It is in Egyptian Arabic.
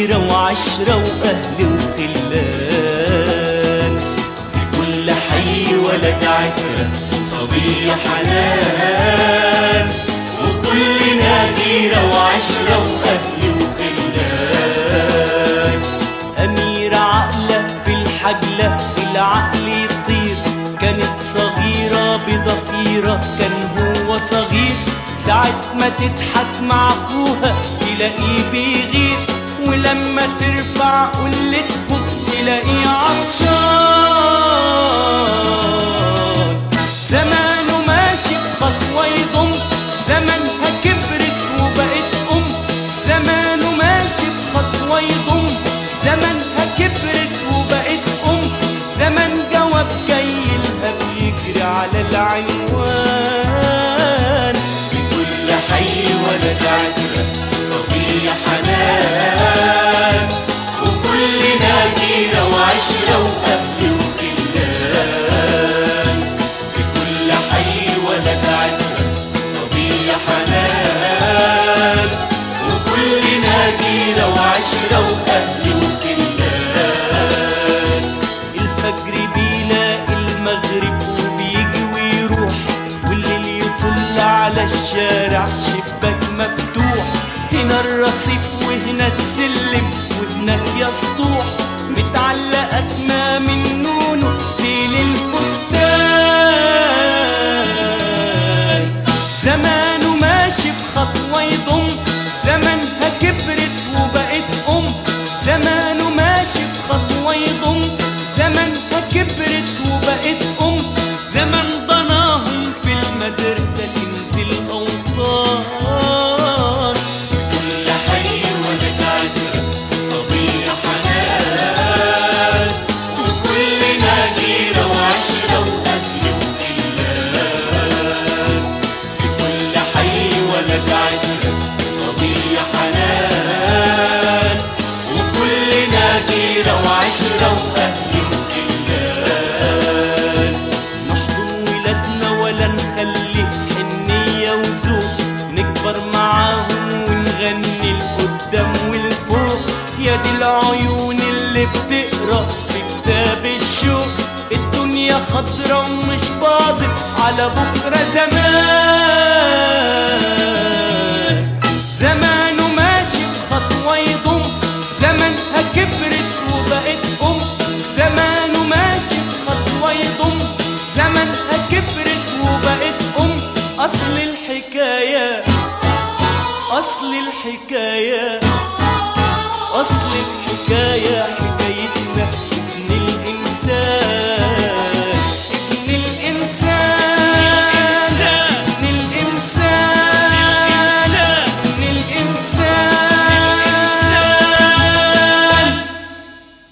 غيرة وعشرة وأهل وخلان في كل حي ولد عترة صبية حنان وكلنا غيرة وعشرة وأهل وخلان أميرة عقلة في الحجلة العقل يطير كانت صغيرة بضفيرة كان هو صغير ساعة ما تضحك مع أخوها تلاقيه بيغير ولما ترفع قلتهم تلاقيه عطشان زمانه ماشي بخطوة يضم زمانها كبرت وبقت أم زمانه ماشي بخطوة يضم زمانها كبرت وبقت أم زمن جواب جاي لها بيجري على العنوان في كل حي ولد عترة صبية حنان وكلنا جيرة وعشرة وأهل وخلان في كل حي ولد عترة صبية حنان وكلنا جيرة وعشرة وأهل وخلان الفجر بيلاقي المغرب وبيجي ويروح والليل يطل على الشارع شباك مفتوح هنا الرصيف وهنا السلم وهناك يا سطوح متعلقة ما من نونه ليل الفستان زمانه ماشي بخطوة يضم زمانها كبرت وبقت أم زمانه ماشي بخطوة يضم زمانها كبرت وبقت أم زمن ضناهم في المدرسة كنز الأوطان كل حي ولد عترة صبية حنان وكلنا جيرة وعشرة وأهل وخلان في كل حي ولد عترة صبية حنان وكلنا جيرة وعشرة وأهل وخلان نحضن ولادنا ولا نخلي حنية وذوق نكبر معاهم ونغني لقدام والفوق يا دي العيون اللي بتقرا في كتاب الشوق الدنيا خضرا ومش فاضل على بكرة زمان زمانه ماشي بخطوة يضم زمانها كبرت وبقت أم زمانه ماشي بخطوة يضم زمانها كبرت وبقت أم أصل الحكاية أصل الحكاية أصل الحكاية